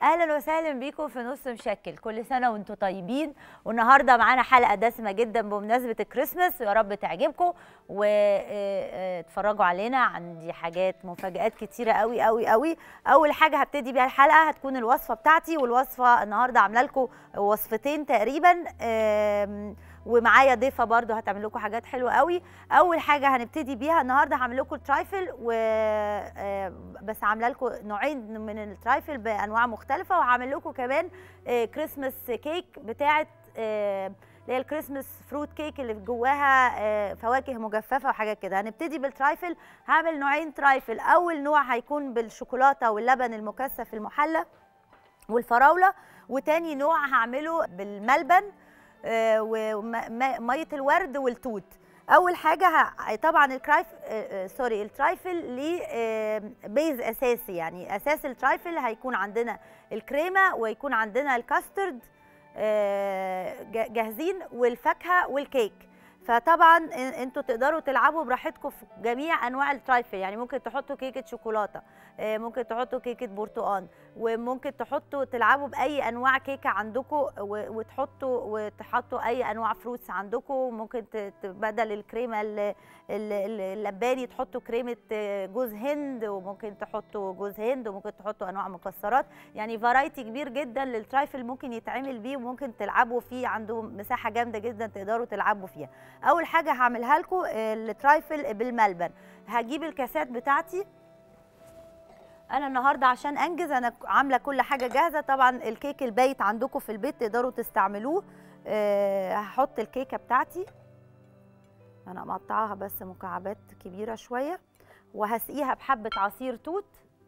اهلا وسهلا بيكم في نص مشكل كل سنه وانتم طيبين والنهارده معانا حلقه دسمه جدا بمناسبه الكريسماس ويا رب تعجبكم واتفرجوا علينا عندي حاجات مفاجآت كتيره قوي قوي قوي اول حاجه هبتدي بيها الحلقه هتكون الوصفه بتاعتي والوصفه النهارده عامله لكم وصفتين تقريبا آم، ومعايا ضيفه برضو هتعمل لكم حاجات حلوه قوي اول حاجه هنبتدي بيها النهارده هعمل لكم الترايفل و آه، بس عامله لكم نوعين من الترايفل بانواع مختلفه وهعمل لكم كمان آه، كريسماس كيك بتاعه آه، اللي هي الكريسماس فروت كيك اللي جواها آه، فواكه مجففه وحاجات كده هنبتدي بالترايفل هعمل نوعين ترايفل اول نوع هيكون بالشوكولاته واللبن المكثف المحلى والفراوله وتاني نوع هعمله بالملبن آه، وميه الورد والتوت اول حاجه ه- طبعا الكرايف آه، آه، سوري الترايفل ليه آه، بيز اساسي يعني اساس الترايفل هيكون عندنا الكريمه ويكون عندنا الكاسترد آه، جا- جاهزين والفاكهه والكيك فطبعا إن- انتوا تقدروا تلعبوا براحتكم في جميع انواع الترايفل يعني ممكن تحطوا كيكه شوكولاته آه، ممكن تحطوا كيكه برتقال وممكن تحطوا تلعبوا باي انواع كيكه عندكم و- وتحطوا وتحطوا اي انواع فروتس عندكم ممكن ت- ت- بدل الكريمه ال- ال- ال- اللباني تحطوا كريمه آه، جوز هند وممكن تحطوا جوز هند وممكن تحطوا انواع مكسرات يعني فرايتي كبير جدا للترايفل ممكن يتعمل بيه وممكن تلعبوا فيه عنده مساحه جامده جدا تقدروا تلعبوا فيها اول حاجه هعملها لكم الترايفل بالملبن هجيب الكاسات بتاعتي انا النهارده عشان انجز انا عامله كل حاجه جاهزه طبعا الكيك البايت عندكم في البيت تقدروا تستعملوه أه هحط الكيكه بتاعتي انا مقطعاها بس مكعبات كبيره شويه وهسقيها بحبه عصير توت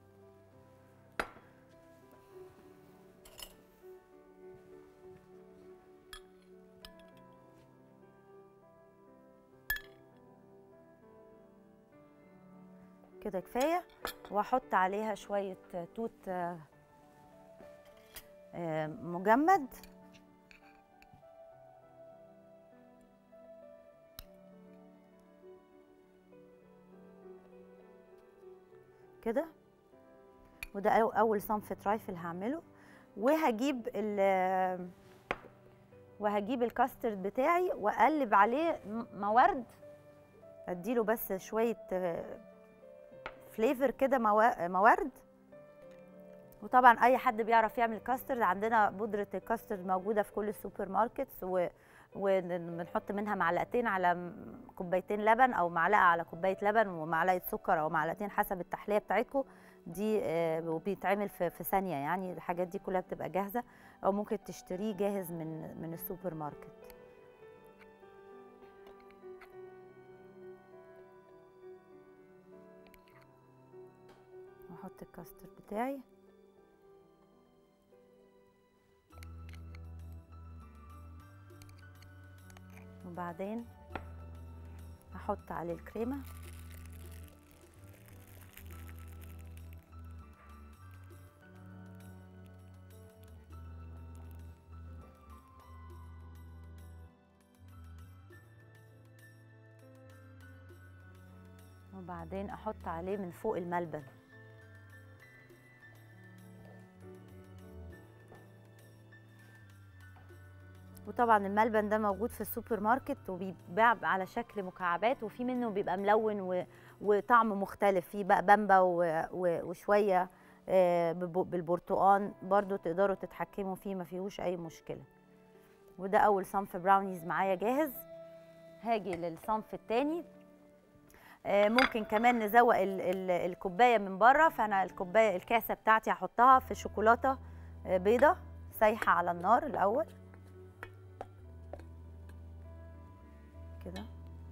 كده كفايه واحط عليها شويه توت آه، آه، مجمد كده وده أو- اول صنف ترايفل هعمله وهجيب ال وهجيب الكاسترد بتاعي واقلب عليه م- موارد اديله بس شويه آه، فليفر كده موا- موارد وطبعا اي حد بيعرف يعمل كاسترد عندنا بودره الكاسترد موجوده في كل السوبر ماركتس و وبنحط منها معلقتين على م- كوبايتين لبن او معلقه على كوبايه لبن ومعلقه سكر او معلقتين حسب التحليه بتاعتكم دي آه، وبيتعمل في في ثانيه يعني الحاجات دي كلها بتبقى جاهزه او ممكن تشتريه جاهز من من السوبر ماركت واحط الكاسترد بتاعي وبعدين هحط عليه الكريمه وبعدين احط عليه من فوق الملبن وطبعا الملبن ده موجود في السوبر ماركت وبيتباع على شكل مكعبات وفي منه بيبقى ملون و... وطعم مختلف فيه بقى بامبا و... و... وشويه آه، بب- بالبرتقال برضو تقدروا تتحكموا فيه ما فيهوش اي مشكله وده اول صنف براونيز معايا جاهز هاجي للصنف التاني آه، ممكن كمان نزوق ال- ال- الكوبايه من بره فانا الكوبايه الكاسه بتاعتي هحطها في شوكولاته آه، بيضه سايحه على النار الاول كده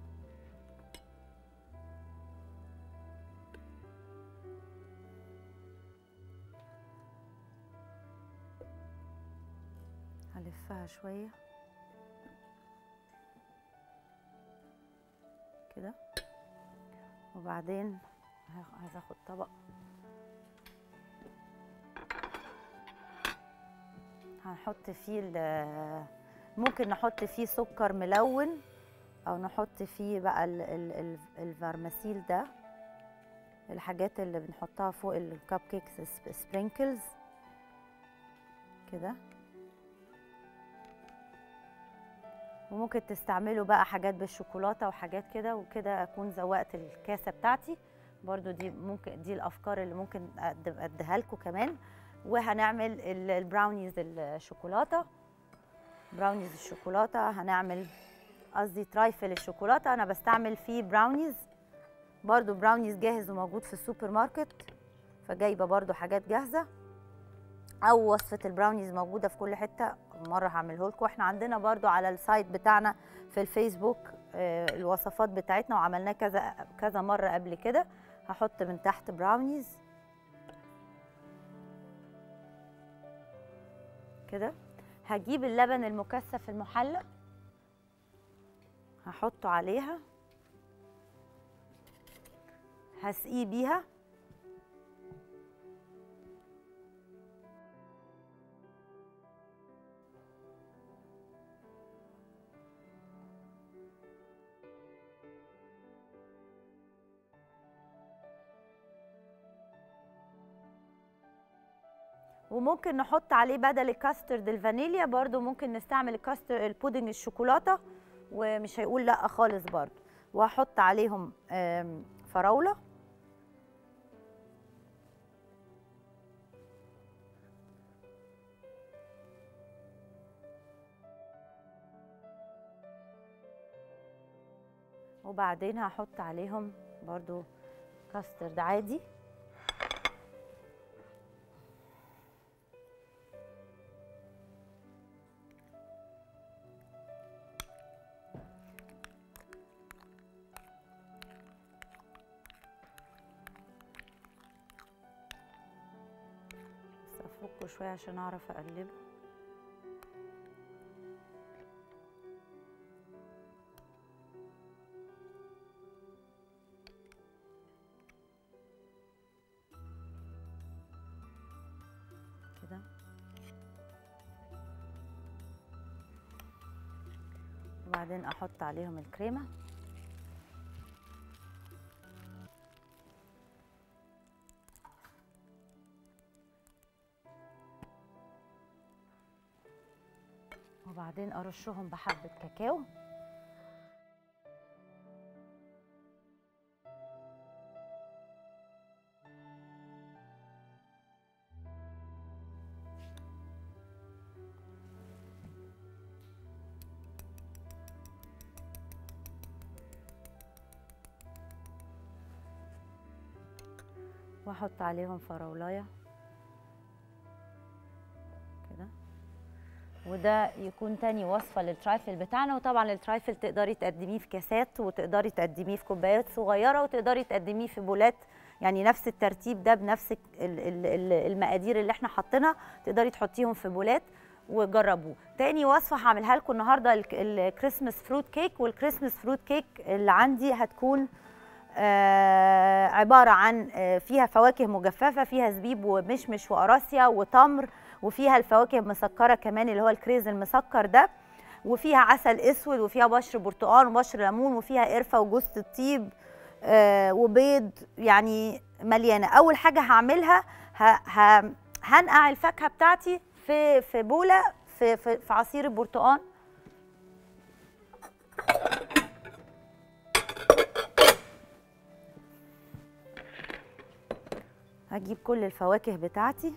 هلفها شويه كده وبعدين ه- عايزه اخد طبق هنحط فيه ال- ممكن نحط فيه سكر ملون او نحط فيه بقى ال- ال- ال- الفرماسيل ده الحاجات اللي بنحطها فوق الكب كيكس سبرينكلز كده وممكن تستعملوا بقى حاجات بالشوكولاته وحاجات كده وكده اكون زوقت الكاسه بتاعتي برضو دي ممكن دي الافكار اللي ممكن أد- اديها لكم كمان وهنعمل ال- البراونيز الشوكولاته براونيز الشوكولاته هنعمل قصدي ترايفل الشوكولاته انا بستعمل فيه براونيز برضو براونيز جاهز وموجود في السوبر ماركت فجايبه برضو حاجات جاهزه او وصفه البراونيز موجوده في كل حته مره هعمله لكم احنا عندنا برضو على السايت بتاعنا في الفيسبوك آه، الوصفات بتاعتنا وعملناه كذا كذا مره قبل كده هحط من تحت براونيز كده هجيب اللبن المكثف المحلى هحطه عليها هسقيه بيها وممكن نحط عليه بدل الكاسترد الفانيليا برضو ممكن نستعمل الكاستر البودنج الشوكولاته ومش هيقول لا خالص برضو وهحط عليهم آم، فراوله وبعدين هحط عليهم برضو كاسترد عادي بس افكه شويه عشان اعرف اقلبه كده وبعدين احط عليهم الكريمه وبعدين ارشهم بحبه كاكاو واحط عليهم فراولايه كده وده يكون تاني وصفه للترايفل بتاعنا وطبعا الترايفل تقدري تقدميه في كاسات وتقدري تقدميه في كوبايات صغيره وتقدري تقدميه في بولات يعني نفس الترتيب ده بنفس ال- ال- ال- المقادير اللي احنا حاطينها تقدري تحطيهم في بولات وجربوه تاني وصفه هعملها لكم النهارده الك- الكريسماس فروت كيك والكريسماس فروت كيك اللي عندي هتكون آه، عباره عن آه، فيها فواكه مجففه فيها زبيب ومشمش وقراصيا وتمر وفيها الفواكه المسكره كمان اللي هو الكريز المسكر ده وفيها عسل اسود وفيها بشر برتقال وبشر ليمون وفيها قرفه وجوز الطيب آه، وبيض يعني مليانه اول حاجه هعملها ه- ه- هنقع الفاكهه بتاعتي في في بوله في في, في عصير البرتقال هجيب كل الفواكه بتاعتي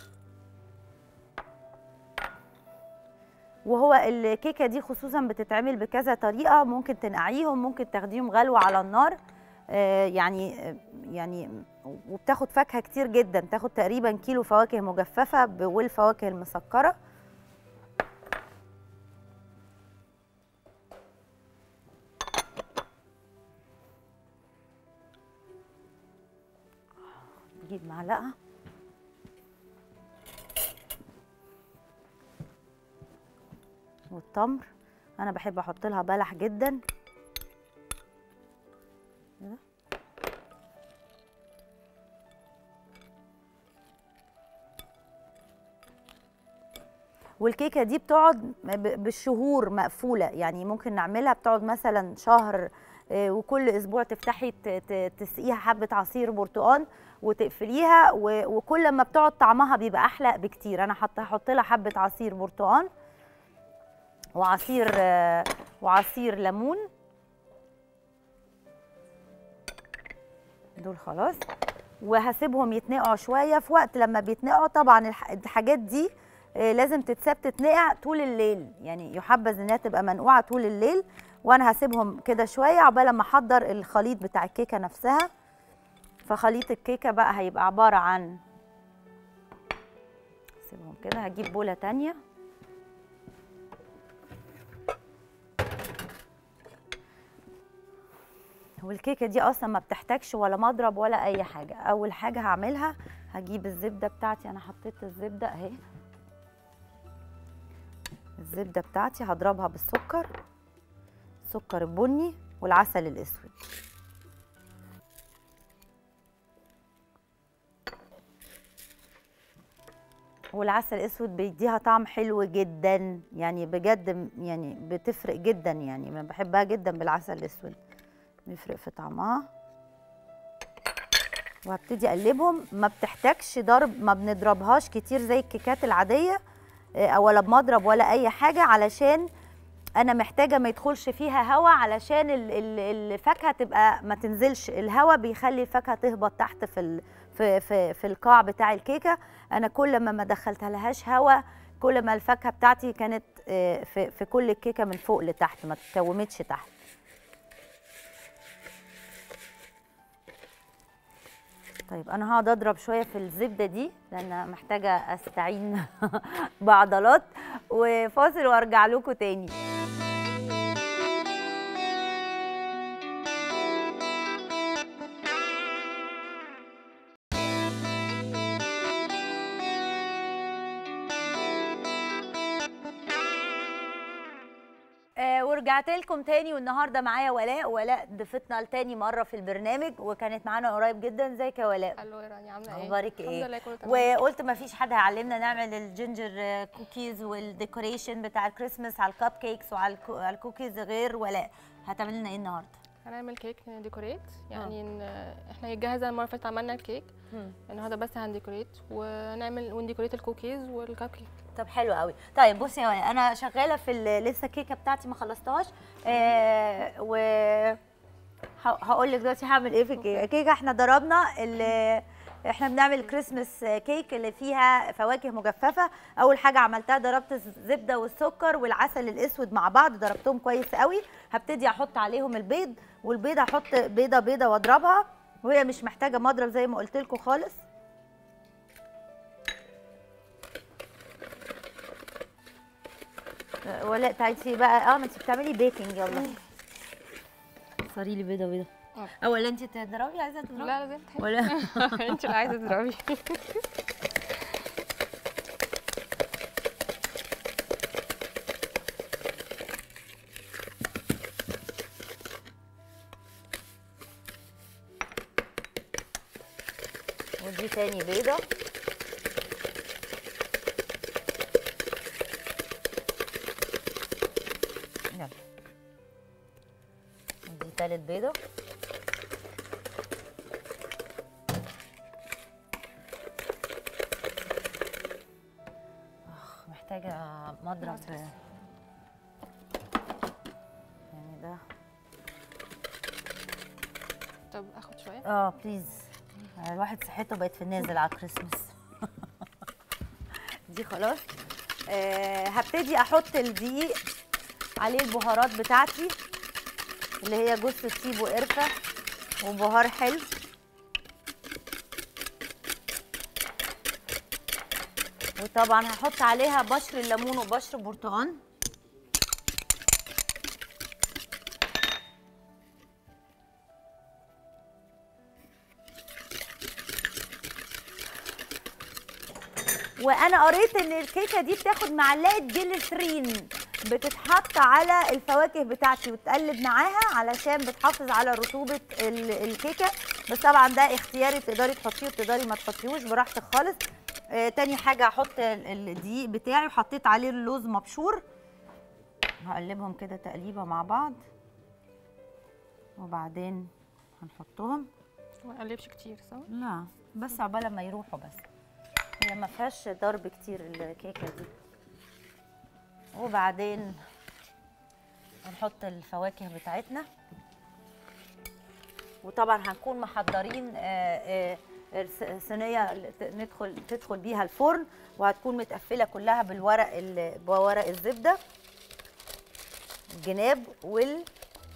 وهو الكيكه دي خصوصا بتتعمل بكذا طريقه ممكن تنقعيهم ممكن تاخديهم غلوه على النار آه، يعني آه، يعني وبتاخد فاكهه كتير جدا تاخد تقريبا كيلو فواكه مجففه ب- والفواكه المسكره نجيب معلقه والتمر انا بحب احط لها بلح جدا كده. والكيكه دي بتقعد ب- بالشهور مقفوله يعني ممكن نعملها بتقعد مثلا شهر آه، وكل اسبوع تفتحي ت- ت- تسقيها حبه عصير برتقال وتقفليها و- وكل ما بتقعد طعمها بيبقى احلى بكتير انا حط هحط لها حبه عصير برتقال وعصير آه، وعصير ليمون دول خلاص وهسيبهم يتنقعوا شويه في وقت لما بيتنقعوا طبعا الح- الحاجات دي آه، لازم تتساب تتنقع طول الليل يعني يحبذ انها تبقى منقوعه طول الليل وانا هسيبهم كده شويه عقبال ما احضر الخليط بتاع الكيكه نفسها فخليط الكيكه بقى هيبقى عباره عن سيبهم كده هجيب بوله تانية والكيكه دي اصلا ما بتحتاجش ولا مضرب ولا اي حاجه اول حاجه هعملها هجيب الزبده بتاعتي انا حطيت الزبده اهي الزبده بتاعتي هضربها بالسكر السكر البني والعسل الاسود والعسل الاسود بيديها طعم حلو جدا يعني بجد م- يعني بتفرق جدا يعني انا بحبها جدا بالعسل الاسود بيفرق في طعمها وهبتدي اقلبهم ما بتحتاجش ضرب ما بنضربهاش كتير زي الكيكات العاديه آه، ولا بمضرب ولا اي حاجه علشان انا محتاجه ما يدخلش فيها هواء علشان ال- ال- الفاكهه تبقى ما تنزلش الهواء بيخلي الفاكهه تهبط تحت في ال في في في القاع بتاع الكيكه انا كل ما ما دخلت لهاش هواء كل ما الفاكهه بتاعتي كانت آه، في في كل الكيكه من فوق لتحت ما تكومتش تحت طيب انا هقعد اضرب شويه في الزبده دي لان محتاجه استعين بعضلات وفاصل وارجع لكم تاني آه، ورجعت لكم تاني والنهارده معايا ولاء ولاء ضيفتنا لتاني مره في البرنامج وكانت معانا قريب جدا ازيك يا ولاء الو يا رانيا عامله ايه اخبارك ايه الحمد لله كله تمام وقلت ما فيش حد هيعلمنا نعمل الجينجر آه، كوكيز والديكوريشن بتاع الكريسماس على الكب كيكس وعلى الكو- على الكوكيز غير ولاء هتعمل لنا ايه النهارده هنعمل كيك ديكوريت يعني ن... احنا هي جاهزه المره اللي فاتت عملنا الكيك النهارده بس هنديكوريت ونعمل ونديكوريت الكوكيز والكب كيك طب حلو قوي طيب بصي يا ولاء انا شغاله في ال- لسه الكيكه بتاعتي ما خلصتهاش آه و هقول لك دلوقتي هعمل ايه في الكيكه الكيكه احنا ضربنا ال- احنا بنعمل كريسمس كيك اللي فيها فواكه مجففه اول حاجه عملتها ضربت الزبده والسكر والعسل الاسود مع بعض ضربتهم كويس قوي هبتدي احط عليهم البيض والبيض هحط بيضه بيضه واضربها وهي مش محتاجه مضرب زي ما قلت لكم خالص ولا تعالي بقى اه ما انت بتعملي بيكنج يلا صاري لي بيضه بيضه آه. اه ولا انت تضربي عايزه لا تضربي لا زي ما تحبي ولا انت اللي عايزه تضربي ودي تاني بيضه يلا ودي تالت بيضه اخ محتاجه مضرب يعني ده طب اخد شويه اه بليز الواحد صحته بقت في النازل على الكريسماس دي خلاص آه هبتدي احط الدقيق عليه البهارات بتاعتي اللي هي جوز الطيب وقرفه وبهار حلو وطبعا هحط عليها بشر الليمون وبشر برتقان وانا قريت ان الكيكه دي بتاخد معلقه جليسرين بتتحط على الفواكه بتاعتي وتقلب معاها علشان بتحافظ على رطوبه ال- الكيكه بس طبعا ده اختياري تقدري تحطيه وتقدري ما تحطيهوش براحتك خالص آه تاني حاجه هحط ال- الدقيق بتاعي وحطيت عليه اللوز مبشور هقلبهم كده تقليبه مع بعض وبعدين هنحطهم ما نقلبش كتير صح لا بس عقبال ما يروحوا بس هي ما فيهاش ضرب كتير الكيكه دي وبعدين هنحط الفواكه بتاعتنا وطبعا هنكون محضرين آه، آه، س- صينيه ت- ندخل تدخل بيها الفرن وهتكون متقفله كلها بالورق ال- بورق الزبده الجناب وال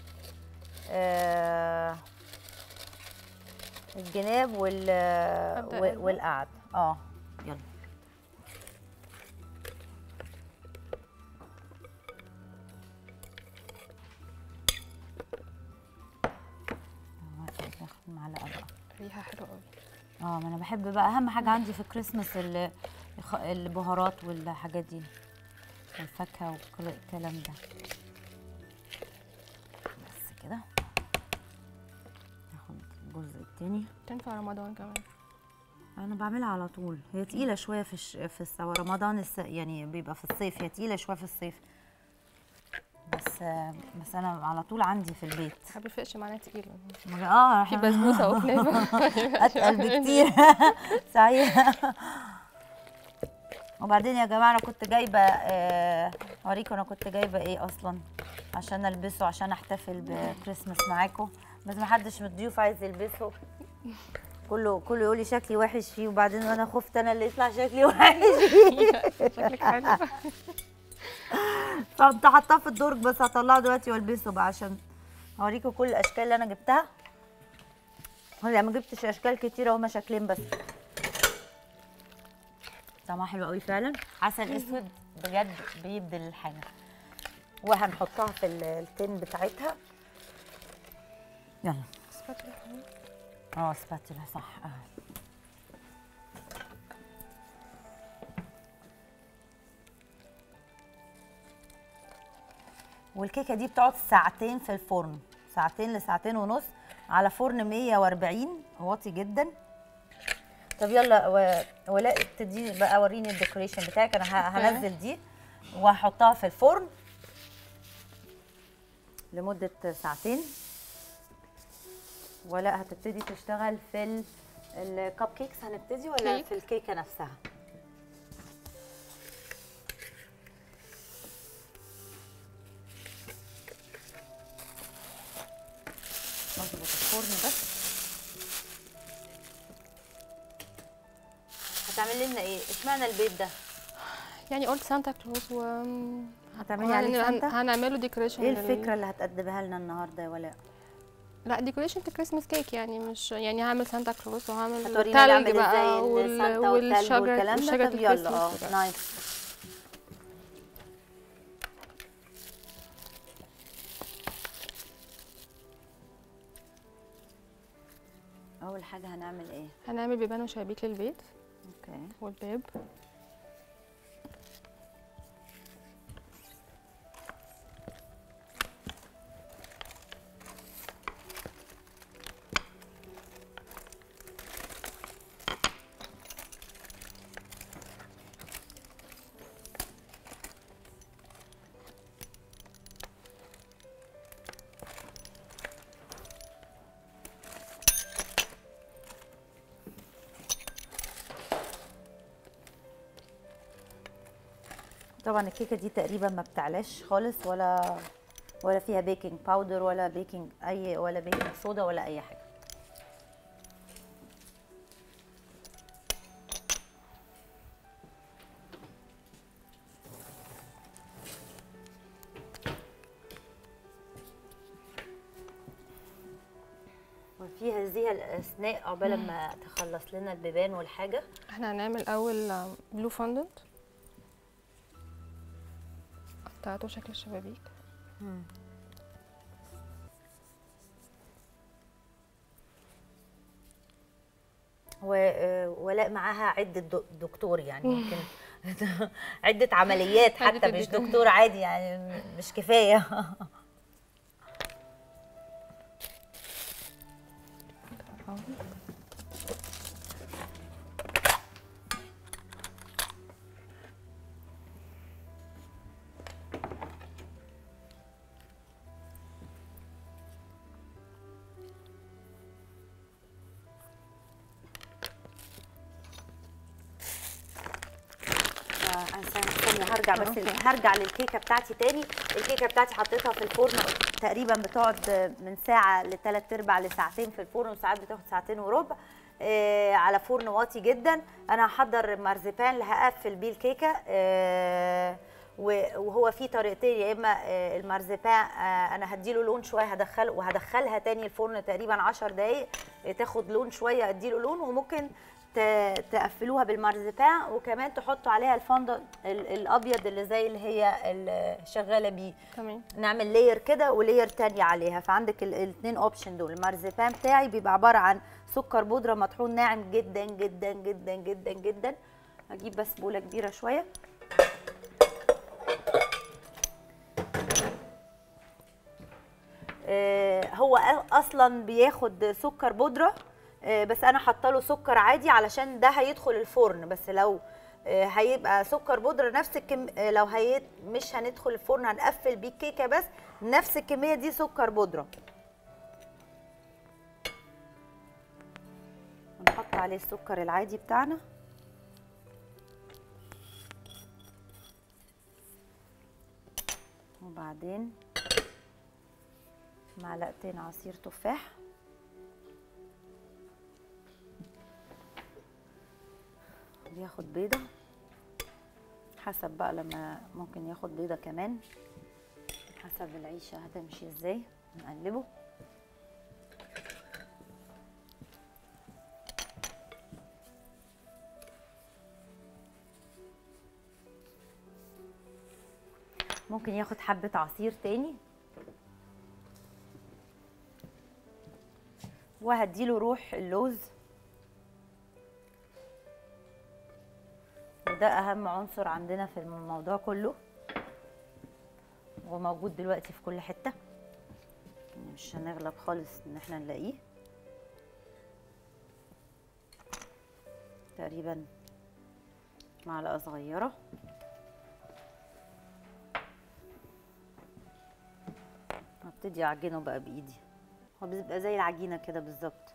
آه، الجناب وال أبدأ وال- أقلب؟ والقعد اه يلا ناخد معلقه بقى ريحه حلوه قوي اه ما انا بحب بقى اهم حاجه عندي في الكريسماس ال- الخ- البهارات والحاجات دي والفاكهه وكل الكلام ده بس كده ناخد الجزء التاني تنفع رمضان كمان انا بعملها على طول هي تقيله شويه في الش... في الس... رمضان الس... يعني بيبقى في الصيف هي تقيله شويه في الصيف بس بس انا على طول عندي في البيت ما بيفرقش معانا تقيل اه في إحنا- بسبوسه وكنافه اتقل بكتير صحيح وبعدين يا جماعه انا كنت جايبه آه، اوريكم انا كنت جايبه ايه اصلا عشان البسه عشان احتفل بكريسماس معاكم بس ما حدش من الضيوف عايز يلبسه كله كله يقول لي شكلي وحش فيه وبعدين انا خفت انا اللي يطلع شكلي وحش شكلك حلو فقمت حاطاه في الدرج بس هطلعه دلوقتي والبسه بقى عشان اوريكم كل الاشكال اللي انا جبتها هلا ما جبتش اشكال كتيره هما شكلين بس طعمها حلو قوي فعلا عسل اسود بجد بيبدل الحاجه وهنحطها في ال- التين بتاعتها يلا اه سباتولا صح اه والكيكه دي بتقعد ساعتين في الفرن ساعتين لساعتين ونص على فرن 140 واطي جدا طب يلا و- ولاء تديني بقى وريني الديكوريشن بتاعك انا ه- هنزل دي وهحطها في الفرن لمده ساعتين ولاء هتبتدي تشتغل في الكب كيكس هنبتدي ولا كيك. في الكيكه نفسها نظبط الفرن بس هتعملي لنا ايه اشمعنى البيت ده يعني قلت سانتا كلوز و هتعملي عليه وهن- سانتا هنعمله ديكوريشن ايه الفكره اللي هتقدمها لنا النهارده يا ولاء لا ديكوريشن كريسماس كيك يعني مش يعني هعمل سانتا كلوز وهعمل هتورينا نعمل تلج ازاي بقى وال- السانتا والتلج والشجر والكلام وشجرة ده طب يلا اه الكريسماس بقى. نايس اول حاجه هنعمل ايه هنعمل بيبان وشبابيك للبيت اوكي والباب طبعا الكيكه دي تقريبا ما بتعلاش خالص ولا ولا فيها بيكنج باودر ولا بيكنج اي ولا بيكنج صودا ولا اي حاجه وفي هذه الاثناء عقبال ما تخلص لنا البيبان والحاجه احنا هنعمل اول بلو فوندنت قطعته شكل الشبابيك و- ولاء معاها عدة دو- دكتور يعني ممكن عدة عمليات حتى عدة مش دكتور. دكتور عادي يعني مش كفاية ثانيه هرجع بس أوكي. هرجع للكيكه بتاعتي تاني الكيكه بتاعتي حطيتها في الفرن تقريبا بتقعد من ساعه لثلاث ارباع لساعتين في الفرن وساعات بتاخد ساعتين وربع آه على فرن واطي جدا انا هحضر مارزيبان اللي هقفل بيه الكيكه آه و- وهو في طريقتين يا اما آه، المارزيبان آه، انا هديله لون شويه هدخل وهدخلها تاني الفرن تقريبا 10 دقائق تاخد لون شويه اديله لون وممكن ت- تقفلوها بالمارزيبان وكمان تحطوا عليها الفondant ال- الابيض اللي زي اللي هي ال- شغاله بيه تمام نعمل لاير كده ولير تانية عليها فعندك الاثنين اوبشن دول المارزيبان بتاعي بيبقى عباره عن سكر بودره مطحون ناعم جدا جدا جدا جدا جدا هجيب بس بوله كبيره شويه آه، هو أ- اصلا بياخد سكر بودره آه، بس انا حاطه له سكر عادي علشان ده هيدخل الفرن بس لو آه، هيبقى سكر بودره نفس الكم آه، لو هي مش هندخل الفرن هنقفل بيه الكيكه بس نفس الكميه دي سكر بودره ونحط عليه السكر العادي بتاعنا وبعدين معلقتين عصير تفاح بياخد بيضة حسب بقى لما ممكن ياخد بيضة كمان حسب العيشة هتمشي ازاي نقلبه ممكن ياخد حبة عصير تاني وهديله روح اللوز وده اهم عنصر عندنا في الموضوع كله وموجود دلوقتي في كل حته مش هنغلب خالص ان احنا نلاقيه تقريبا معلقه صغيره هبتدي اعجنه بقى بايدي هو بيبقى زي العجينه كده بالظبط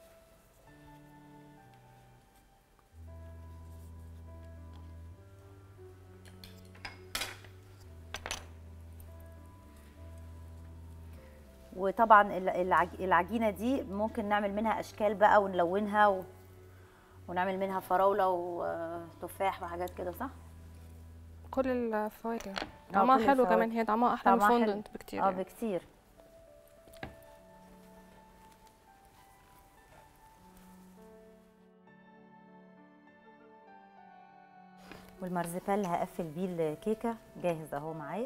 وطبعا ال- العج- العجينه دي ممكن نعمل منها اشكال بقى ونلونها و... ونعمل منها فراوله وتفاح وحاجات كده صح كل الفواكه طعمها كل حلو الفواكه. كمان هي طعمها احلى من طعمها حلو. الفوندنت بكتير اه يعني. بكتير والمرزبان اللي هقفل بيه الكيكه جاهز اهو معايا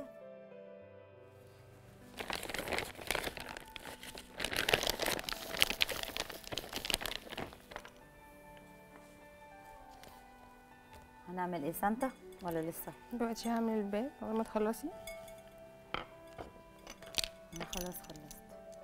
هنعمل ايه سانتا ولا لسه دلوقتي هعمل الباب اول ما تخلصي انا خلاص خلصت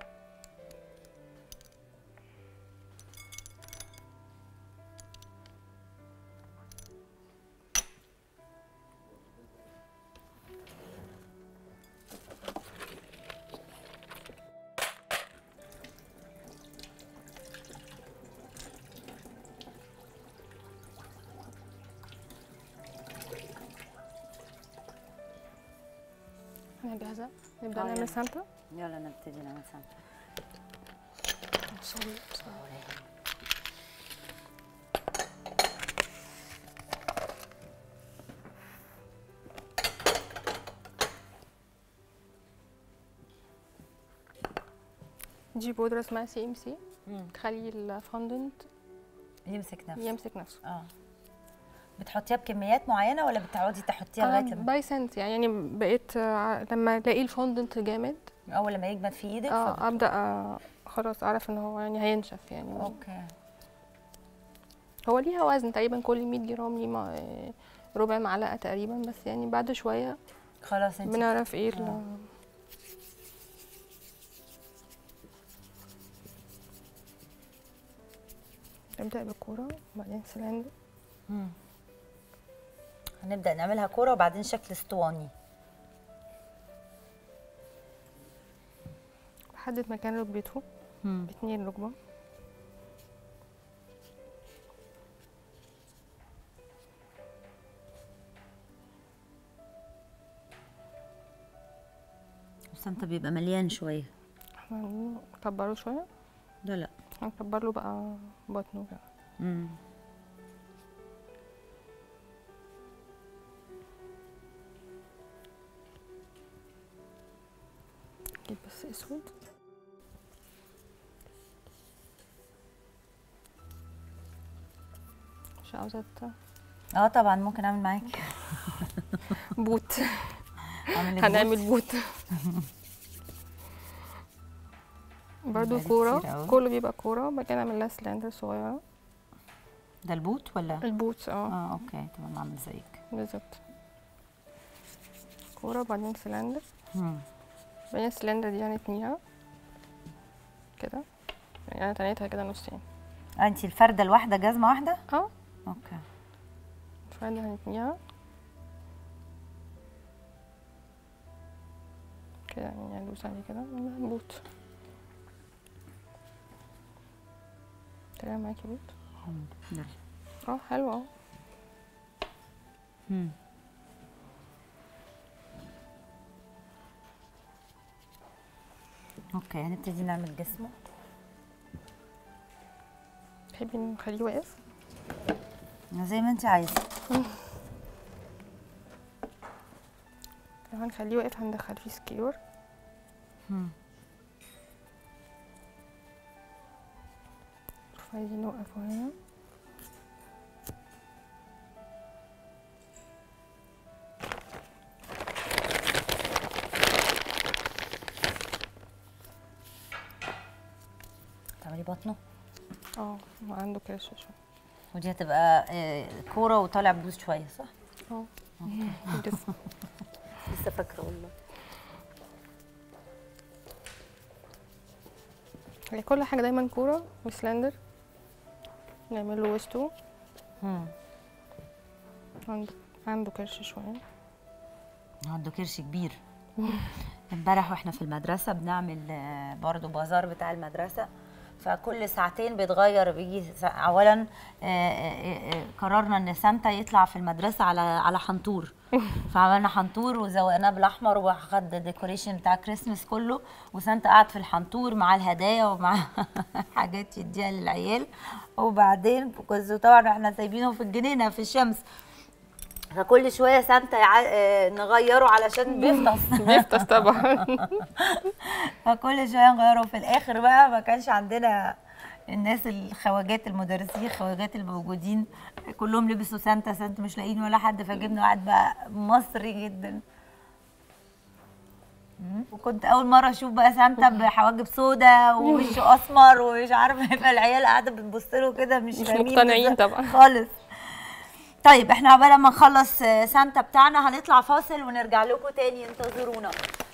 انا جاهزه نبدا آه، يلا. نعمل سانتا يلا نبتدي نعمل سانتا صلي صلي. دي بودرة اسمها سي ام سي تخلي الفوندنت يمسك نفسه يمسك نفسه اه بتحطيها بكميات معينه ولا بتقعدي تحطيها لغايه لما باي سنت يعني بقيت آه، لما الاقي الفوندنت جامد اول لما يجمد في ايدك اه ابدا آه، خلاص اعرف ان هو يعني هينشف يعني اوكي هو ليها وزن تقريبا كل 100 جرام ليه ما- آه، ربع معلقه تقريبا بس يعني بعد شويه خلاص انت بنعرف ايه آه. ال- نبدأ بالكورة وبعدين سلندر مم. هنبدا نعملها كوره وبعدين شكل اسطواني بحدد مكان ركبته مم. باتنين ركبة سانتا بيبقى مليان شويه احنا نكبره شويه لا لا هنكبر له بقى بطنه كده امم نجيب بس اسود مش عاوزة ت- اه طبعا ممكن اعمل معاكي بوت اعمل لك هنعمل بوت. بوت برضو بقالي كورة كتير أوي. كله بيبقى كورة بعد كده نعمل لها سلندر صغيرة ده البوت ولا البوت اه اه اوكي تمام اعمل زيك بالظبط كورة وبعدين سلندر مم. بعدين السلندر دي هنتنيها كده يعني انا تنيتها كده نصين آه، انتي الفرده الواحده جزمه واحده اه اوكي فعلا هنتنيها كده يعني ندوس عليه كده ونعمل بوت طلع معاكي بوت مم. يلا اه حلو اهو مم. اوكي هنبتدي نعمل جسمه تحبي نخليه واقف زي ما انت عايزه لو هنخليه واقف هندخل فيه سكيور مم. شوف عايزين نوقفه هنا تعملي بطنه اه وعنده كرش شوية ودي هتبقى آه، كوره وطالع بوز شويه صح اه جسم لسه فاكره والله هي كل حاجة دايما كورة وسلندر نعمل له وسطه مم. عنده عنده كرش شوية عنده كرش كبير امبارح واحنا في المدرسه بنعمل آه، برضو بازار بتاع المدرسه فكل ساعتين بيتغير بيجي سا- اولا آه، آه، آه، قررنا ان سانتا يطلع في المدرسه على على حنطور فعملنا حنطور وزوقناه بالاحمر وخد الديكوريشن بتاع كريسمس كله وسانتا قعد في الحنطور مع الهدايا ومع حاجات يديها للعيال وبعدين كنت طبعا احنا سايبينه في الجنينه في الشمس فكل شويه سانتا يع... آه، نغيره علشان بيفطس بيفطس طبعا فكل شويه نغيره في الاخر بقى ما كانش عندنا الناس الخواجات المدرسين الخواجات الموجودين كلهم لبسوا سانتا سانتا مش لاقيين ولا حد فجبنا واحد بقى مصري جدا مم. وكنت اول مره اشوف بقى سانتا بحواجب سودا ووشه اسمر ومش عارفه فالعيال قاعده بتبص له كده مش مش فاهمين مقتنعين بالظبط طبعا. خالص طيب احنا عبال ما نخلص آه، سانتا بتاعنا هنطلع فاصل ونرجع لكم تاني انتظرونا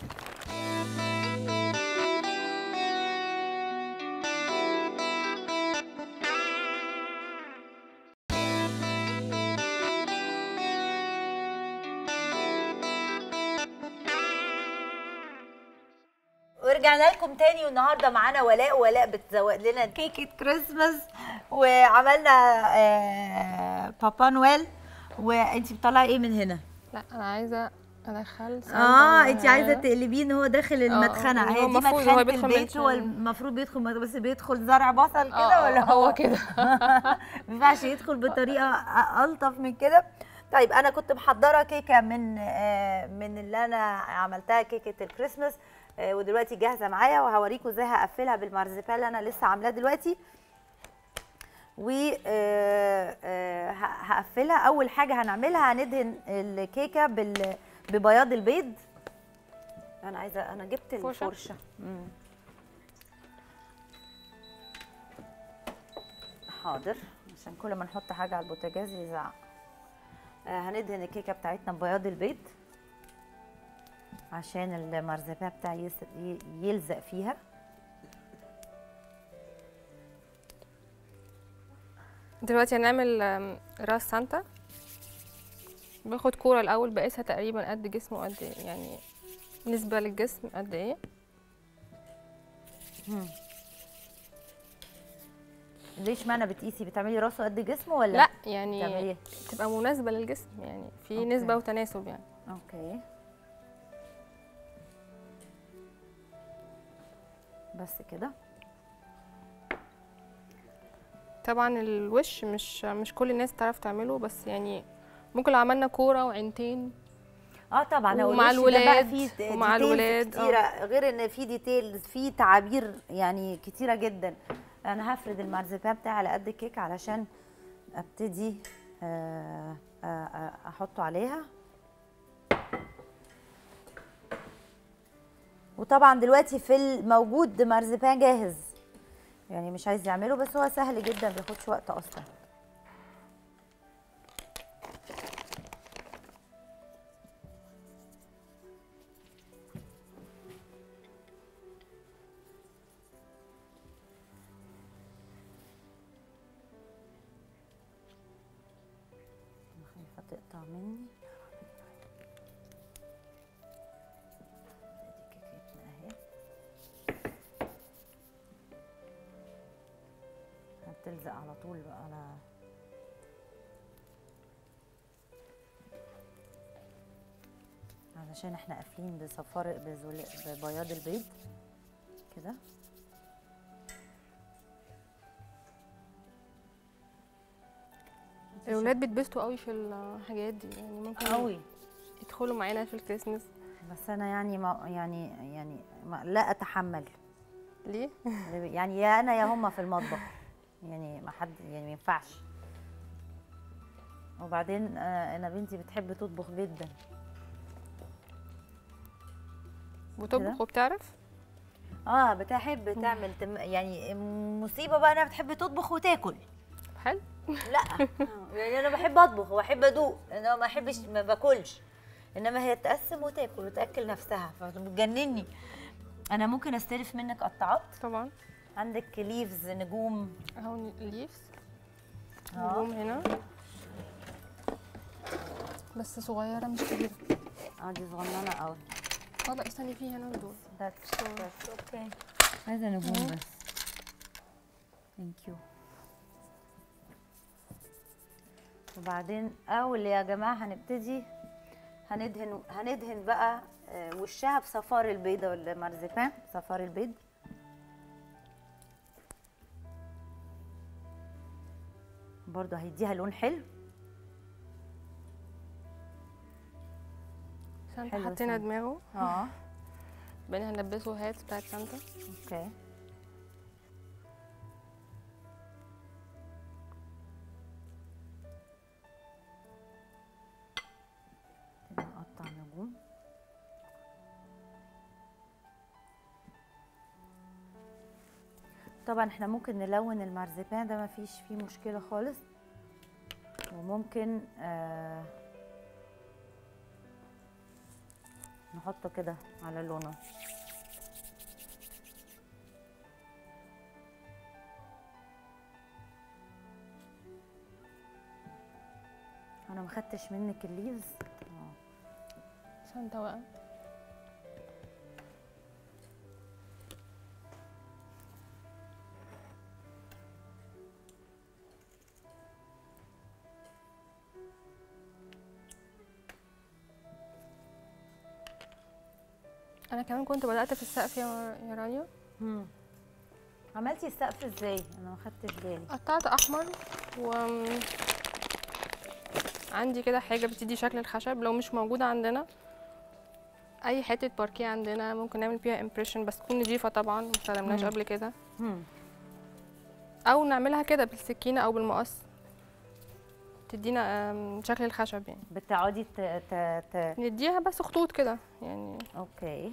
ورجعنا لكم تاني والنهارده معانا ولاء ولاء بتزوق لنا كيكه كريسماس وعملنا آه بابا نويل وانتي بتطلعي ايه من هنا؟ لا انا عايزة ادخل اه انت عايزه تقلبيه ان هو داخل المدخنه إن هي هو دي المفروض مدخنه هو بيدخل البيت هو مدخن. المفروض بيدخل مد- بس بيدخل زرع بصل كده ولا هو كده ما ينفعش يدخل بطريقه أ- الطف من كده طيب انا كنت محضره كيكه من آه، من اللي انا عملتها كيكه الكريسماس آه، ودلوقتي جاهزه معايا وهوريكم ازاي هقفلها بالمارزيبان اللي انا لسه عاملاه دلوقتي و آه، آه، ه- هقفلها اول حاجه هنعملها هندهن الكيكه بال ببياض البيض انا عايزه انا جبت فرشة؟ الفرشه مم. حاضر عشان كل ما نحط حاجه على البوتاجاز يزعق آه هندهن الكيكه بتاعتنا ببياض البيض عشان المرزبه بتاعي يس- ي- يلزق فيها دلوقتي هنعمل آم، راس سانتا باخد كورة الأول بقيسها تقريبا قد جسمه قد إيه يعني نسبة للجسم قد ايه ليش ما انا بتقيسي بتعملي راسه قد جسمه ولا لا بتعملي يعني إيه؟ تبقى مناسبة للجسم يعني في أوكي. نسبة وتناسب يعني اوكي بس كده طبعا الوش مش مش كل الناس تعرف تعمله بس يعني ممكن لو عملنا كوره وعينتين اه طبعا هو ومع الوش ده بقى الولاد، فيه ومع details الولاد، آه. كتيره غير ان في ديتيلز في تعابير يعني كتيره جدا انا هفرد المارزيبان بتاعي على قد الكيك علشان ابتدي آه، آه، آه، احطه عليها وطبعا دلوقتي في الموجود مارزيبان جاهز يعني مش عايز يعمله بس هو سهل جدا بياخدش وقت اصلا أنا خايفة تقطع مني ادي كيكتنا اهي هتلزق على طول بقى على علشان احنا قافلين بصفار بزل- ببياض البيض كده الولاد بيتبسطوا قوي في الحاجات دي يعني ممكن قوي يدخلوا معانا في الكريسماس بس انا يعني ما يعني يعني ما لا اتحمل ليه يعني يا انا يا هما في المطبخ يعني ما حد يعني ما ينفعش وبعدين آه، انا بنتي بتحب تطبخ جدا بتطبخ وبتعرف اه بتحب تعمل تم يعني مصيبه بقى انها بتحب تطبخ وتاكل حلو لا يعني انا بحب اطبخ وبحب ادوق انا ما بحبش ما باكلش انما هي تقسم وتاكل وتاكل نفسها فبتجنني انا ممكن استلف منك قطعات طبعا عندك ليفز نجوم اهو الليفز اه نجوم هنا بس صغيره مش كبيره اه دي صغننه قوي اه لا استني في هنا دول That's that's okay. عايزة نجوم بس. Thank you. وبعدين أول يا جماعة هنبتدي هندهن هندهن بقى آه، وشها بصفار البيضة ولا مارزيبان صفار البيض برضه هيديها لون حلو سانتا حلو حطينا سانتا. دماغه اه بعدين هنلبسه هات بتاعت سانتا اوكي نبتدي نقطع نجوم طبعا احنا ممكن نلون المارزيبان ده مفيش فيه مشكلة خالص وممكن آه نحطه كده على لونه انا ما خدتش منك الليفز اه سانتا بقى انا كمان كنت بدات في السقف يا يا رانيا مم. عملتي السقف ازاي انا ما خدتش بالي قطعت احمر و عندي كده حاجه بتدي شكل الخشب لو مش موجوده عندنا اي حته باركيه عندنا ممكن نعمل فيها امبريشن بس تكون نضيفه طبعا ما استخدمناش مم. قبل كده مم. او نعملها كده بالسكينه او بالمقص تدينا آم، شكل الخشب يعني بتقعدي ت... ت... ت... نديها بس خطوط كده يعني اوكي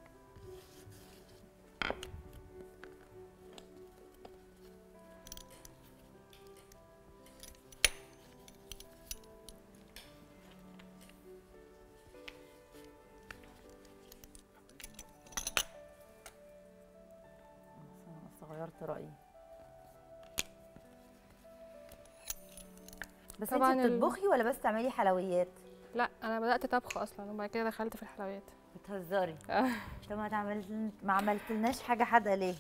بس غيرت رأيي بس طبعاً انت ال- بتطبخي ولا بس تعملي حلويات لا انا بدات طبخ اصلا وبعد كده دخلت في الحلويات بتهزري آه. طب ما تعمل ما عملتلناش حاجه حادقه ليه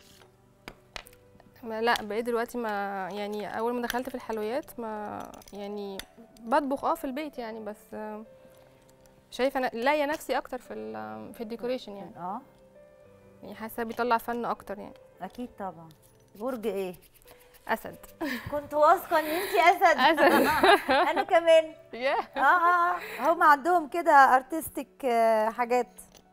ما لا بقيت دلوقتي ما يعني اول ما دخلت في الحلويات ما يعني بطبخ اه في البيت يعني بس آه، شايفه انا لاقيه نفسي اكتر في ال- في الديكوريشن يعني اه يعني حاسه بيطلع فن اكتر يعني اكيد طبعا برج ايه اسد كنت واثقه ان انت اسد أسد. انا كمان yeah. اه اه آه. هم عندهم كده ارتستيك حاجات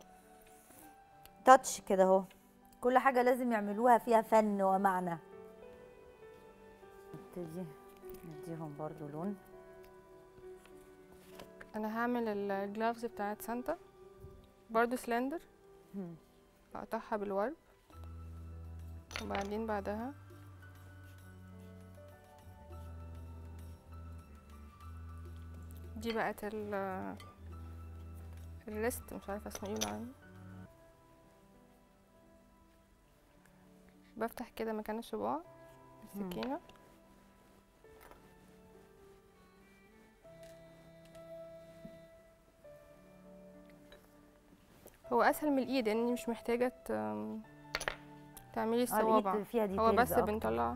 تاتش كده اهو كل حاجه لازم يعملوها فيها فن ومعنى نبتدي نديهم برضو لون انا هعمل الجلافز بتاعت سانتا برضو سلندر مم. اقطعها بالورب وبعدين بعدها دي بقت ال الريست مش عارفه اسمه ايه بالعربي بفتح كده مكان الصباع بالسكينه هو اسهل من الايد لاني مش محتاجه ت- تعملي اه الصوابع الايد فيها دي هو بس بنطلع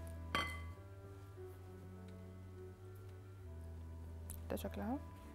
ده شكلها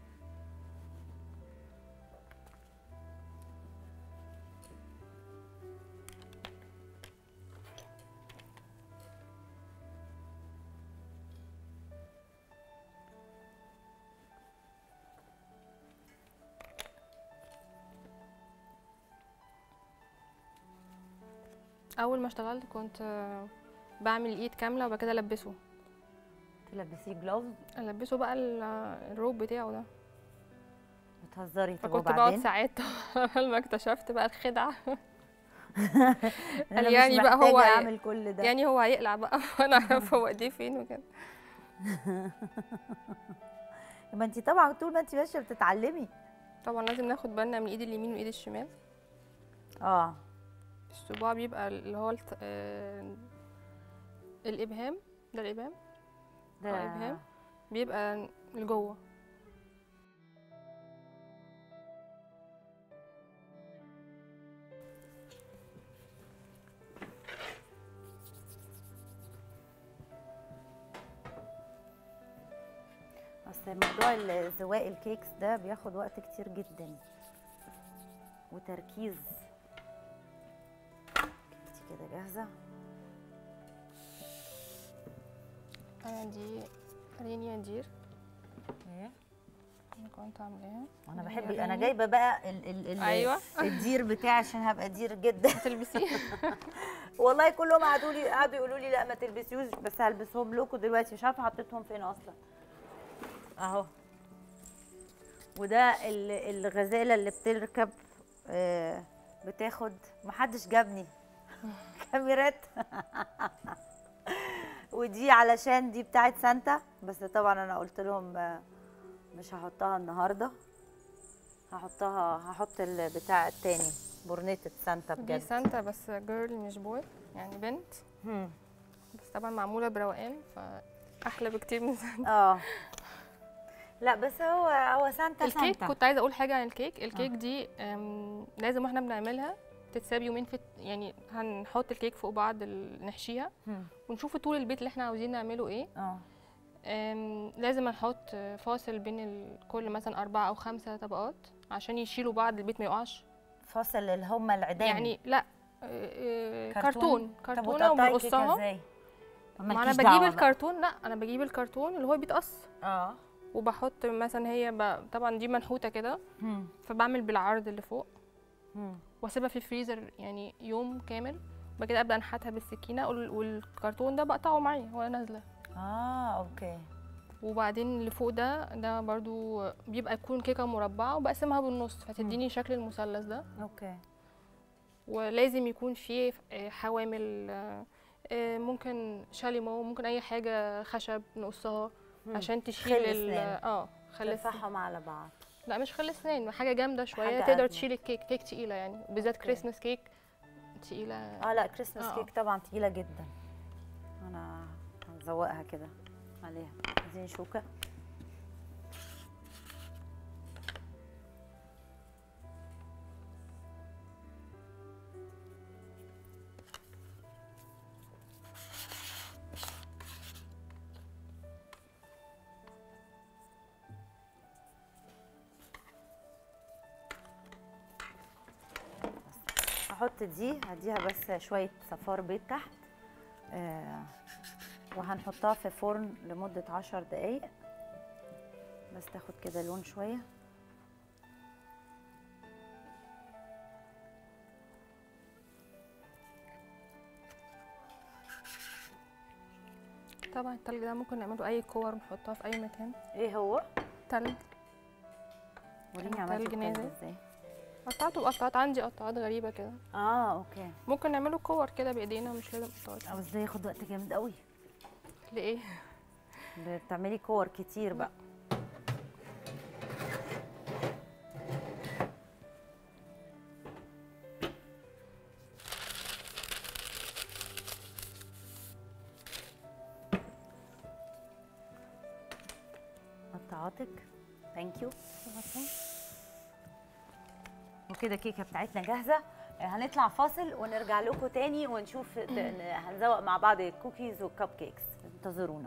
اول ما اشتغلت كنت آه، بعمل الايد كامله وبعد كده البسه تلبسيه جلوفز البسه بقى ال- الروب بتاعه ده بتهزري طب فكنت بقعد وبعدين ساعات لما ما اكتشفت بقى الخدعه انا يعني مش بقى هو محتاجة ي- اعمل كل ده يعني هو هيقلع بقى وانا اعرف هو ايديه فين وكده ما انت طبعا طول ما انت ماشيه بتتعلمي طبعا لازم ناخد بالنا من ايد اليمين وايد الشمال اه الصباع بيبقى اللي هو الت... آه، الابهام ده الابهام ده اه ابهام بيبقى لجوه اصل موضوع ال- زواق الكيكس ده بياخد وقت كتير جدا وتركيز انت كده جاهزه انا دي رينيا دير ايه انا كنت عاملاها انا دي بحب رينيا. انا جايبه بقى ال ال ال أيوة. الدير بتاعي عشان هبقى دير جدا تلبسيه والله كلهم قعدوا لي قعدوا يقولوا لي لا ما تلبسيوش بس هلبسهم لكم دلوقتي مش عارفه حطيتهم فين اصلا اهو وده ال- الغزاله اللي بتركب آه، بتاخد محدش جابني كاميرات ودي علشان دي بتاعت سانتا بس طبعا انا قلت لهم آه، مش هحطها النهارده هحطها هحط البتاع التاني برنيتة سانتا دي بجد سانتا بس جيرل مش بوي يعني بنت هم. بس طبعا معموله بروقان فاحلى بكتير من سانتا اه لا بس هو هو سانتا الكيك سانتا كنت عايزه اقول حاجه عن الكيك الكيك دي أم، لازم واحنا بنعملها تتساب يومين في يعني هنحط الكيك فوق بعض ال- نحشيها هم. ونشوف طول البيت اللي احنا عاوزين نعمله ايه اه أم، لازم نحط فاصل بين ال- كل مثلا أربعة أو خمسة طبقات عشان يشيلوا بعض البيت ما يقعش فاصل اللي هم العيدان يعني لا أه، أه، كرتون طب كرتونة وتقطعي كيكة وبنقصها ازاي؟ ما انا مالكيش بجيب دعوة بقى. الكرتون لا انا بجيب الكرتون اللي هو بيتقص اه وبحط مثلا هي ب... طبعا دي منحوته كده هم. فبعمل بالعرض اللي فوق هم. واسيبها في الفريزر يعني يوم كامل بعد كده ابدا انحتها بالسكينه وال- والكرتون ده بقطعه معايا وانا نازله اه اوكي وبعدين اللي فوق ده ده برضو بيبقى يكون كيكه مربعه وبقسمها بالنص فتديني شكل المثلث ده اوكي ولازم يكون فيه آه، حوامل آه، آه، ممكن شاليمو ممكن اي حاجه خشب نقصها مم. عشان خل تشيل ال- أسنان. اه خل السنان. ترفعهم على بعض لا مش خل اسنان حاجه جامده شويه حاجة تقدر أجمل. تشيل الكيك كيك تقيله يعني بالذات أوكي. كريسماس كيك تقيله اه لا كريسماس آه. كيك طبعا تقيله جدا انا هنزوقها كده عليها عايزين شوكه هحط دي هديها بس شويه صفار بيض تحت آه وهنحطها في فرن لمده عشر دقايق بس تاخد كده لون شويه طبعا التلج ده ممكن نعمله اي كور نحطها في اي مكان ايه هو تلج وريني عملت تلج التلج نازل. ازاي قطعته بقطعات عندي قطعات غريبه كده اه اوكي ممكن نعمله كور كده بايدينا مش لازم قطعات اه بس ده ياخد وقت جامد قوي لايه بتعملي كور كتير بقى قطعاتك ثانك يو وكده الكيكه بتاعتنا جاهزه هنطلع فاصل ونرجع لكم تاني ونشوف هنزوق مع بعض الكوكيز والكب كيكس انتظرونا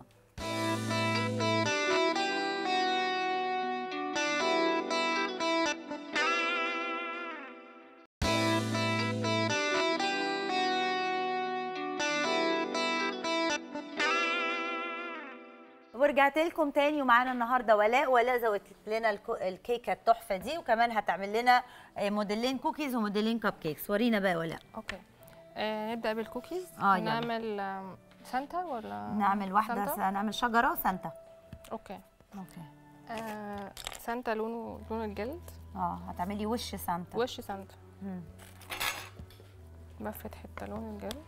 ورجعت لكم تاني ومعانا النهارده ولاء ولاء زودت لنا الكو- الكيكه التحفه دي وكمان هتعمل لنا آه، موديلين كوكيز وموديلين كب كيكس ورينا بقى يا ولاء اوكي آه نبدا بالكوكيز آه، يلا. نعمل آم، سانتا ولا نعمل واحده سانتا؟ س- نعمل شجره وسانتا اوكي اوكي آه سانتا لونه لون الجلد اه هتعملي وش سانتا وش سانتا مم. بفرد حته لون الجلد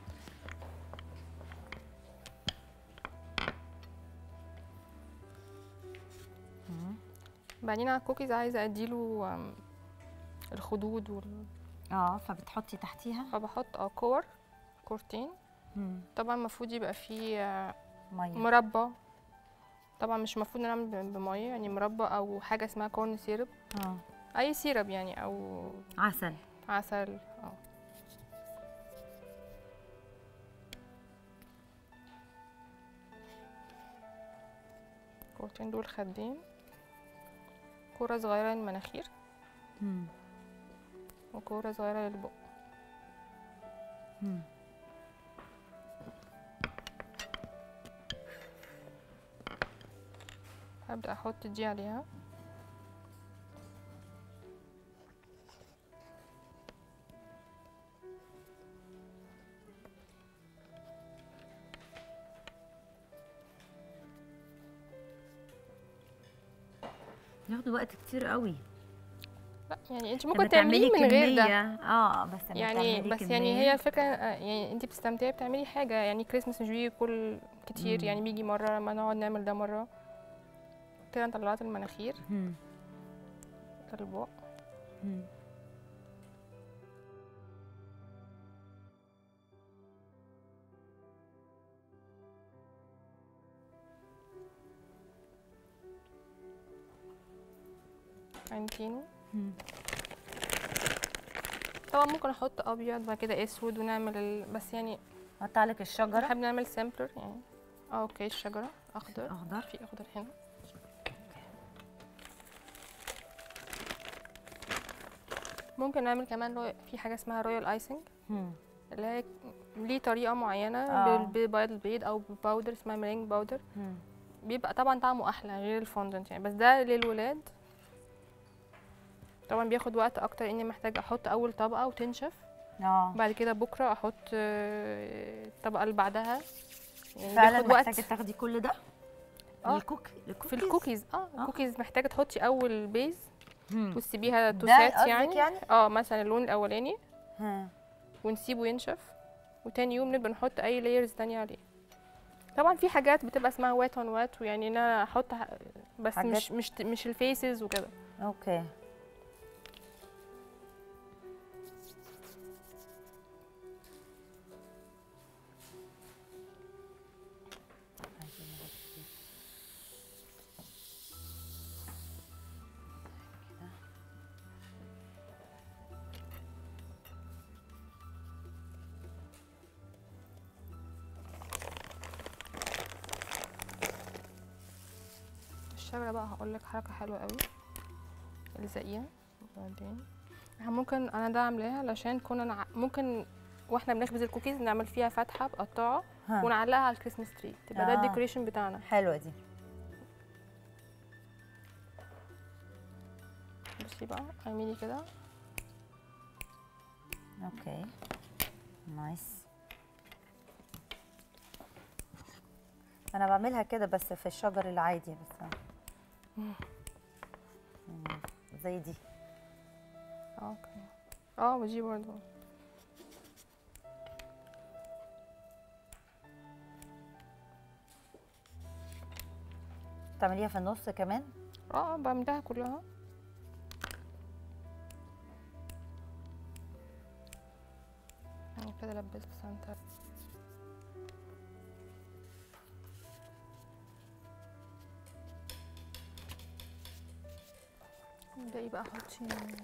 بعدين على الكوكيز عايزه اديله آم، الخدود وال... اه فبتحطي تحتيها فبحط اه كور كورتين مم. طبعا المفروض يبقى فيه آه، ميه مربى طبعا مش المفروض نعمل ب- بميه يعني مربى او حاجه اسمها كورن سيرب اه اي سيرب يعني او عسل عسل اه كورتين دول خدين كورة صغيرة للمناخير مم. وكورة صغيرة للبق مم. هبدأ أحط دي عليها ياخدوا وقت كتير قوي لا يعني انت طب ممكن بتعملي تعمليه من غير ده كمية. اه بس لما يعني تعملي بس يعني كمية. هي الفكرة آه، يعني انت بتستمتعي بتعملي حاجة يعني كريسماس مش بيجي كل كتير مم. يعني بيجي مرة لما نقعد نعمل ده مرة كده انا طلعت المناخير مم. البق مم. عينتين مم. طبعا ممكن احط ابيض بعد كده اسود ونعمل ال... بس يعني قطع لك الشجرة بنحب نعمل سامبلر يعني اه اوكي الشجرة اخضر أخضر. في اخضر هنا ممكن نعمل كمان رو... في حاجة اسمها رويال ايسنج مم. اللي هي ليه طريقة معينة آه. بال- ببيض البيض او بباودر اسمها ميرينج باودر مم. بيبقى طبعا طعمه احلى غير الفondant يعني بس ده للولاد طبعا بياخد وقت اكتر اني محتاجه احط اول طبقه وتنشف اه بعد كده بكره احط آه، الطبقه اللي بعدها يعني فعلا بياخد وقت محتاجة تاخدي كل ده آه. الكوك في الكوكيز اه الكوكيز محتاجه تحطي اول بيز مم. وتسيبيها ده توسات قصدك يعني يعني؟ اه مثلا اللون الاولاني ها. ونسيبه ينشف وتاني يوم نبقى نحط اي لايرز تانية عليه طبعا في حاجات بتبقى اسمها وات اون وات ويعني ان انا احط ح- بس حاجات- مش مش مش الفيسز وكده اوكي الشجرة بقى هقول لك حركة حلوة قوي الزقيها وبعدين إحنا ممكن انا ده عاملاها علشان كنا نع... ممكن واحنا بنخبز الكوكيز نعمل فيها فتحه بقطعه ها. ونعلقها على الكريسماس تري تبقى ده آه. الديكوريشن بتاعنا حلوه دي بصي بقى اعملي كده اوكي نايس انا بعملها كده بس في الشجر العادي بس مم. زي دي اه اوكي اه ودي برضه تعمليها في النص كمان اه بعملها كلها يعني كده لبست سانتا ابدأي بقى حطي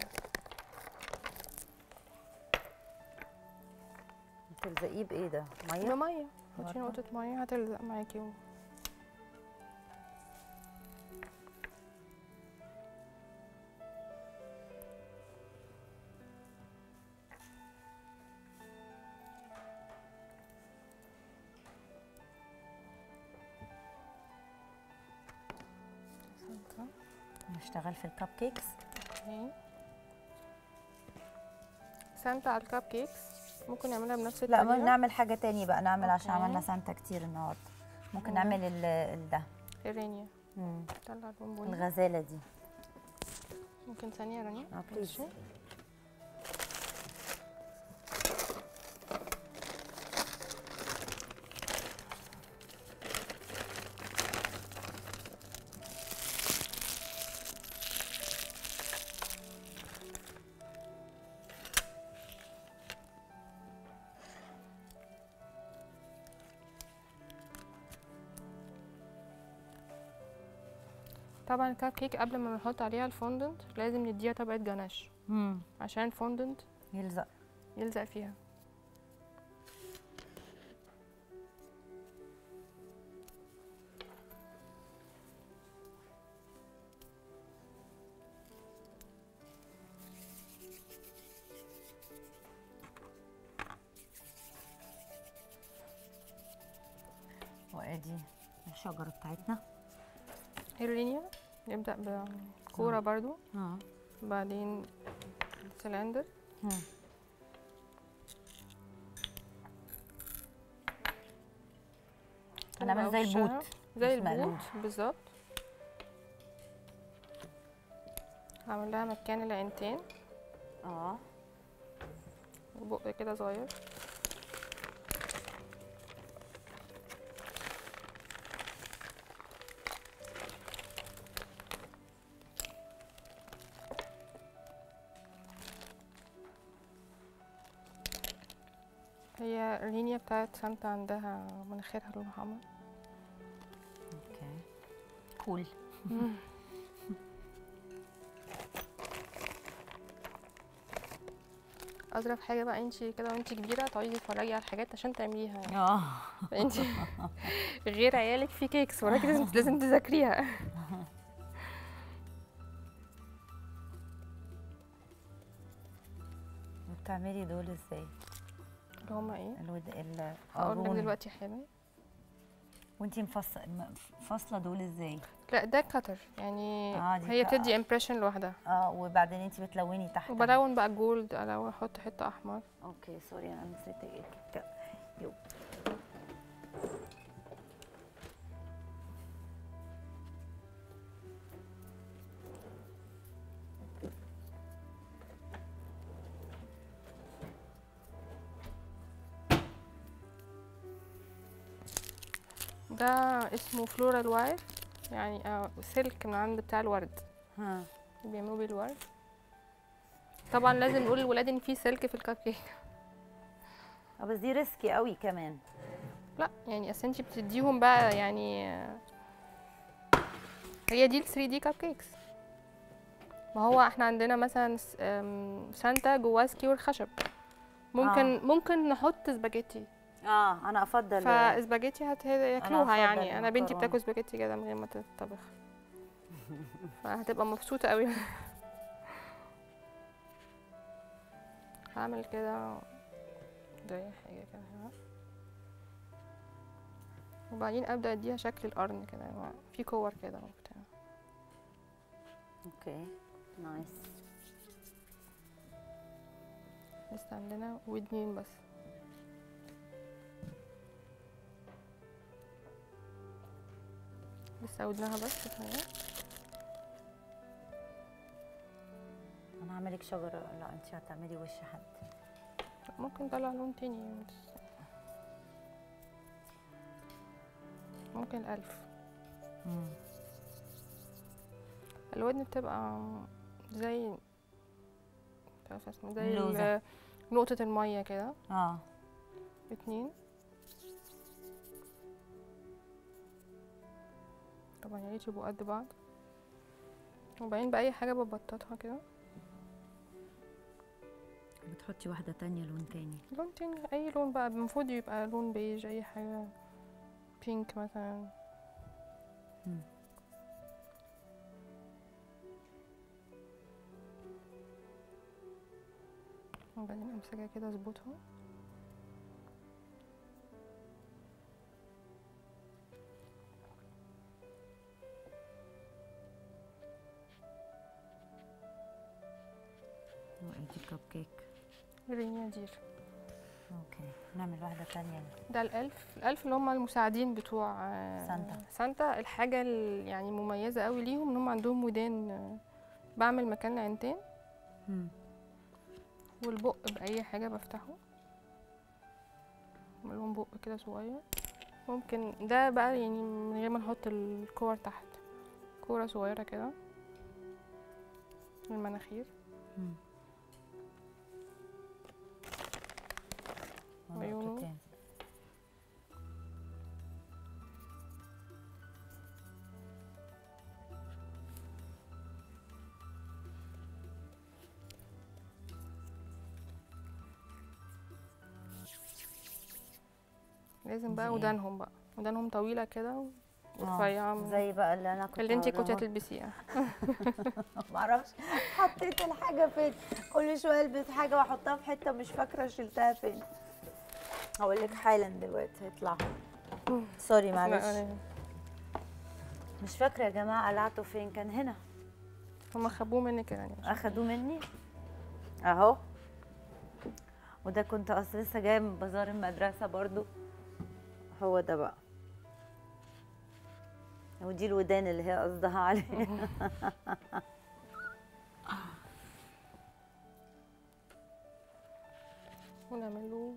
تلزقيه بايه ده ميه بمية حطي برضه؟ نقطة مية هتلزق معاكي و- سانتا نشتغل في الكب كيكس اوكي سانتا على الكب كيكس ممكن نعملها بنفس لا الطريقة ما نعمل حاجه تاني بقى نعمل عشان أوكي. عملنا سانتا كتير النهارده ممكن مم. نعمل ال ال- ده الرينيا مم. طلع البونبوني الغزاله دي ممكن ثانية يا رانيا اه بليز ماشي. طبعا الكب كيك قبل ما نحط عليها الفوندنت لازم نديها طبقة جناش مم. عشان الفوندنت يلزق يلزق فيها وادي الشجره بتاعتنا الرينيا نبدأ بكورة برضو اه بعدين سلندر مم. هنعمل زي وشها. البوت زي مش مقلوب. البوت بالظبط هعمل لها مكان العينتين اه وبق كده صغير هي الرينيا بتاعت سانتا عندها مناخيرها لونها حمر اوكي كول اظرف حاجه بقى انت كده وانت كبيره تقعدي تتفرجي على الحاجات عشان تعمليها يعني. اه انت غير عيالك في كيكس وراكي لازم لازم تذاكريها بتعملي دول ازاي اللي هما ايه الود ال هقول لك قارون. دلوقتي حالا وانتي مفص... م- فاصله دول ازاي لا ده كتر يعني آه، دي هي ك- بتدي امبريشن لوحدها اه وبعدين انتي بتلوني تحت وبلون بقى جولد الون احط حته احمر اوكي سوري انا نسيت الك- يو ده اسمه فلورال واير يعني آه سلك من عند بتاع الورد ها بيعملوا بيه الورد طبعا لازم نقول للولاد ان في سلك في الكب كيك آه، بس دي ريسكي قوي كمان لا يعني اصل انت بتديهم بقى يعني آه، هي دي ال 3 دي كاب كيكس ما هو احنا عندنا مثلا س- آم، سانتا جواه سكيور خشب ممكن آه. آه. ممكن نحط سباجيتي اه انا افضل فاسباجيتي هت- ياكلوها أفضل يعني انا بنتي المكرونة. بتاكل سباجيتي كده من غير ما تتطبخ فهتبقى مبسوطه قوي هعمل كده زي حاجة كده هنا وبعدين ابدا اديها شكل القرن كده يعني في كور كده وبتاع اوكي نايس لسه عندنا ودنين بس لسه ودنها بس شوية انا هعملك شجره لا انت هتعملي وش حد ممكن نطلع لون تاني بس ممكن الألف مم. الودن بتبقى زي مش عارفة اسمه زي لوزة. ال- نقطة المية كده اه اتنين طبعا يا ريت يبقوا قد بعض وبعدين بأي حاجة ببططها كده بتحطي واحده تانية لون تاني لون تاني أي لون بقى المفروض يبقى لون بيج أي حاجة بينك مثلا مم. وبعدين امسكها كده اظبطها وادي كب كيك وريني دير اوكي نعمل واحده تانية ده الألف الألف اللي هم المساعدين بتوع آه، سانتا. سانتا الحاجة ال- يعني مميزة قوي ليهم ان هم عندهم ودان آه، بعمل مكان العينتين مم. والبق بأي حاجة بفتحه بعمل لهم بق كده صغير ممكن ده بقى يعني من غير ما نحط الكور تحت كورة صغيرة كده من المناخير مم. عيونه. ونقطتين. لازم بقى زي إيه؟ ودانهم بقى ودانهم طويلة كده آه، ورفيعة من- زي بقى اللي انا كنت اللي انتي كنتي هقولها. هتلبسيها معرفش حطيت الحاجه فين كل شويه البس حاجه واحطها في حته مش فاكره شلتها فين هقول لك حالا دلوقتي هيطلع سوري معلش لا، مش فاكره يا جماعه قلعته فين كان هنا هما خبوه مني كده يعني اخدوه مني اهو وده كنت اصلا لسه جايه من بازار المدرسه برضو هو ده بقى ودي الودان اللي هي قصدها عليه ونعمل له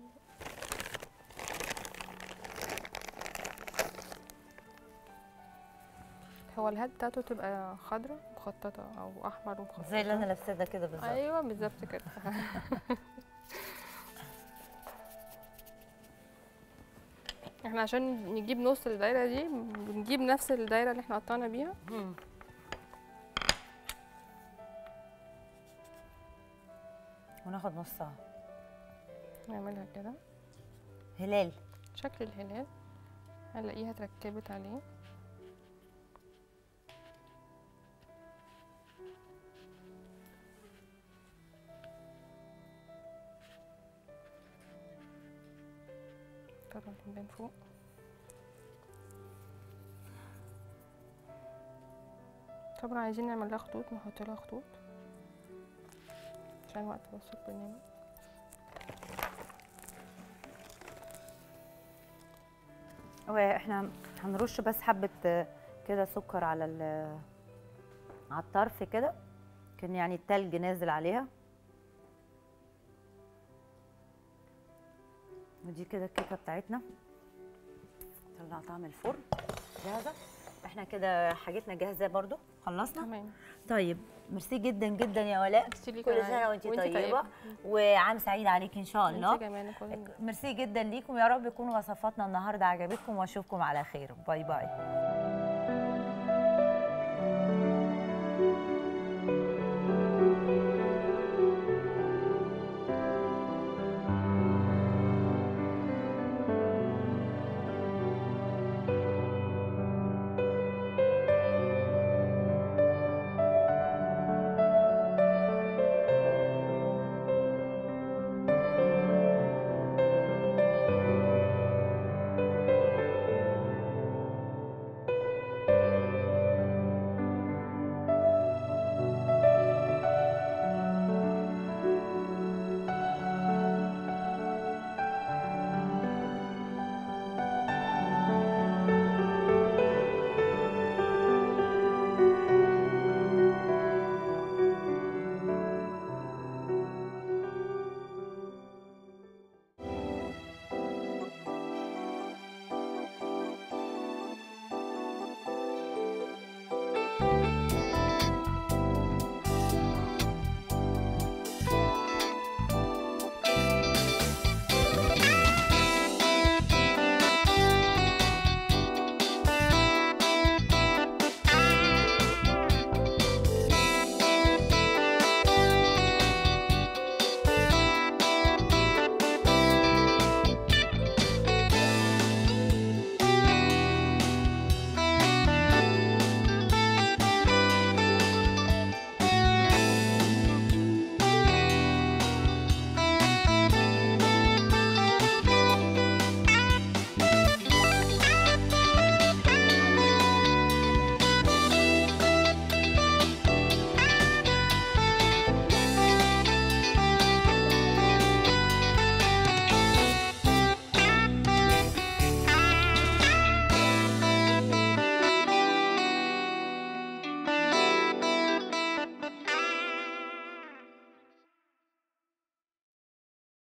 هو الهات بتاعته تبقى خضرا مخططة أو أحمر ومخططة زي اللي انا لابساه ده كده بالظبط أيوة بالظبط كده احنا عشان نجيب نص الدايرة دي بنجيب نفس الدايرة اللي احنا قطعنا بيها مم. وناخد نصها نعملها كده هلال شكل الهلال هنلاقيها اتركبت عليه طبعا من فوق طبعا عايزين نعمل لها خطوط نحط لها خطوط عشان وقت بس البرنامج واحنا هنرش بس حبه آه، كده سكر على ال- على الطرف كده كان يعني التلج نازل عليها ودي كده الكيكه بتاعتنا طلعتها من الفرن جاهزه احنا كده حاجتنا جاهزه برضو خلصنا تمام طيب ميرسي جدا جدا يا ولاء ميرسي ليك كل يا سنه عاية. وانت وانتي طيبه طيبة. وعام سعيد عليك ان شاء الله انت كمان كل ميرسي جدا ليكم يا رب يكون وصفاتنا النهارده عجبتكم واشوفكم على خير باي باي